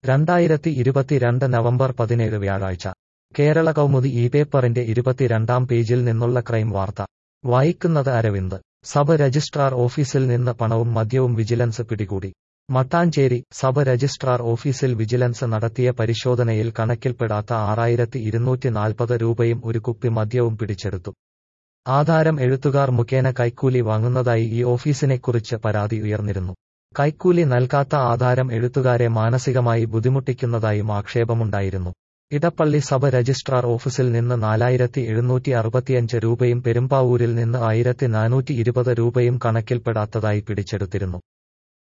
രണ്ടായിരത്തി ഇരുപത്തിരണ്ട് നവംബർ പതിനേഴ് വ്യാഴാഴ്ച കേരള കൗമുദി ഈ പേപ്പറിന്റെ ഇരുപത്തിരണ്ടാം പേജിൽ നിന്നുള്ള ക്രൈം വാർത്ത വായിക്കുന്നത് അരവിന്ദ് സബ് രജിസ്ട്രാർ ഓഫീസിൽ നിന്ന് പണവും മദ്യവും വിജിലൻസ് പിടികൂടി മട്ടാഞ്ചേരി സബ് രജിസ്ട്രാർ ഓഫീസിൽ വിജിലൻസ് നടത്തിയ പരിശോധനയിൽ കണക്കിൽപ്പെടാത്ത ആറായിരത്തി ഇരുന്നൂറ്റി നാൽപ്പത് രൂപയും ഒരു കുപ്പി മദ്യവും പിടിച്ചെടുത്തു ആധാരം എഴുത്തുകാർ മുഖേന കൈക്കൂലി വാങ്ങുന്നതായി ഈ ഓഫീസിനെക്കുറിച്ച് പരാതി ഉയർന്നിരുന്നു കൈക്കൂലി നൽകാത്ത ആധാരം എഴുത്തുകാരെ മാനസികമായി ബുദ്ധിമുട്ടിക്കുന്നതായും ആക്ഷേപമുണ്ടായിരുന്നു ഇടപ്പള്ളി സബ് രജിസ്ട്രാർ ഓഫീസിൽ നിന്ന് നാലായിരത്തി എഴുന്നൂറ്റി അറുപത്തിയഞ്ച് രൂപയും പെരുമ്പാവൂരിൽ നിന്ന് ആയിരത്തി നാനൂറ്റി ഇരുപത് രൂപയും കണക്കിൽപ്പെടാത്തതായി പിടിച്ചെടുത്തിരുന്നു